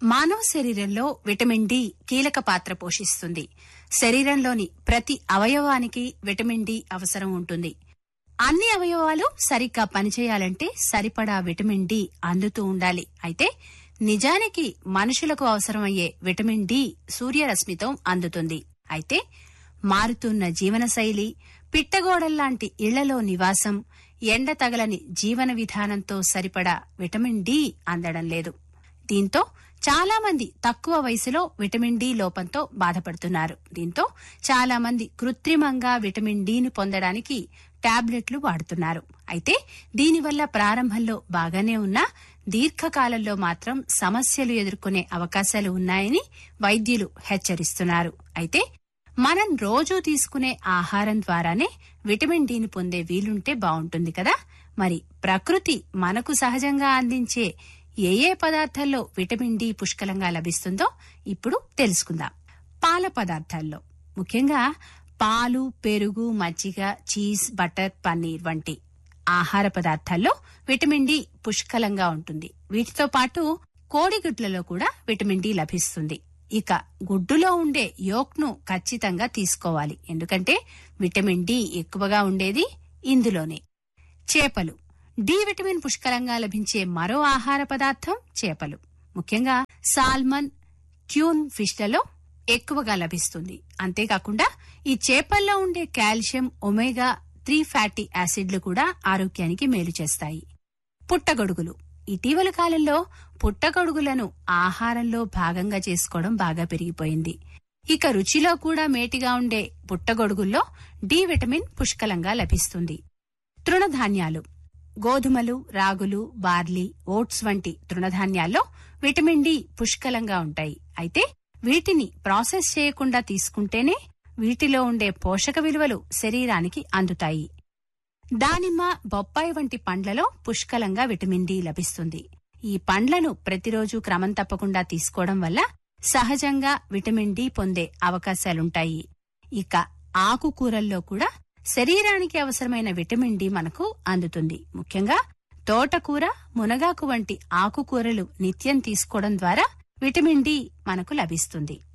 మానవ శరీరంలో vitamin D కీలక పాత్ర పోషిస్తుంది శరీరంలోని ప్రతి అవయవానికి విటమిన్ డి అవసరం ఉంటుంది అన్ని అవయవాలు సరిగ్గా పనిచేయాలంటే సరిపడా విటమిన్ డి అందుతూ ఉండాలి అయితే నిజానికి మనుషులకు అవసరమయ్యే విటమిన్ డి సూర్యరశ్మితో అందుతుంది అయితే మారుతున్న జీవనశైలి పిట్టగోడల్లాంటి ఇళ్లలో నివాసం ఎండ తగలని జీవన విధానంతో సరిపడా విటమిన్ డి అందడం లేదు దీంతో చాలా మంది తక్కువ వయసులో విటమిన్ డి లోపంతో బాధపడుతున్నారు దీంతో చాలా మంది కృత్రిమంగా విటమిన్ డిని పొందడానికి టాబ్లెట్లు వాడుతున్నారు అయితే దీనివల్ల ప్రారంభంలో బాగానే ఉన్నా దీర్ఘకాలంలో మాత్రం సమస్యలు ఎదుర్కొనే అవకాశాలు ఉన్నాయని వైద్యులు హెచ్చరిస్తున్నారు అయితే మనం రోజూ తీసుకునే ఆహారం ద్వారానే విటమిన్ డిని పొందే వీలుంటే బావుంటుంది కదా మరి ప్రకృతి మనకు సహజంగా అందించే ఏ ఏ పదార్థాల్లో విటమిన్ డి పుష్కలంగా లభిస్తుందో ఇప్పుడు తెలుసుకుందాం పాల పదార్థాల్లో ముఖ్యంగా పాలు పెరుగు మజ్జిగ చీజ్ బటర్ పన్నీర్ వంటి ఆహార పదార్థాల్లో విటమిన్ డి పుష్కలంగా ఉంటుంది వీటితో పాటు కోడిగుడ్లలో కూడా విటమిన్ డి లభిస్తుంది ఇక గుడ్డులో ఉండే యోక్ను ఖచ్చితంగా తీసుకోవాలి ఎందుకంటే విటమిన్ డి ఎక్కువగా ఉండేది ఇందులోనే చేపలు డి విటమిన్ పుష్కలంగా లభించే మరో ఆహార పదార్థం చేపలు ముఖ్యంగా సాల్మన్ ట్యూన్ ఫిష్లలో ఎక్కువగా లభిస్తుంది అంతేకాకుండా ఈ చేపల్లో ఉండే కాల్షియం ఒమేగా త్రీ ఫ్యాటీ యాసిడ్లు కూడా ఆరోగ్యానికి మేలు చేస్తాయి పుట్టగొడుగులు ఇటీవల కాలంలో పుట్టగొడుగులను ఆహారంలో భాగంగా చేసుకోవడం బాగా పెరిగిపోయింది ఇక రుచిలో కూడా మేటిగా ఉండే పుట్టగొడుగుల్లో డి విటమిన్ పుష్కలంగా లభిస్తుంది తృణధాన్యాలు గోధుమలు రాగులు బార్లీ ఓట్స్ వంటి తృణధాన్యాల్లో విటమిన్ డి పుష్కలంగా ఉంటాయి అయితే వీటిని ప్రాసెస్ చేయకుండా తీసుకుంటేనే వీటిలో ఉండే పోషక విలువలు శరీరానికి అందుతాయి దానిమ్మ బొప్పాయి వంటి పండ్లలో పుష్కలంగా విటమిన్ డి లభిస్తుంది ఈ పండ్లను ప్రతిరోజు క్రమం తప్పకుండా తీసుకోవడం వల్ల సహజంగా విటమిన్ డి పొందే అవకాశాలుంటాయి ఇక ఆకుకూరల్లో కూడా శరీరానికి అవసరమైన విటమిన్ డి మనకు అందుతుంది ముఖ్యంగా తోటకూర మునగాకు వంటి ఆకుకూరలు నిత్యం తీసుకోవడం ద్వారా విటమిన్ డి మనకు లభిస్తుంది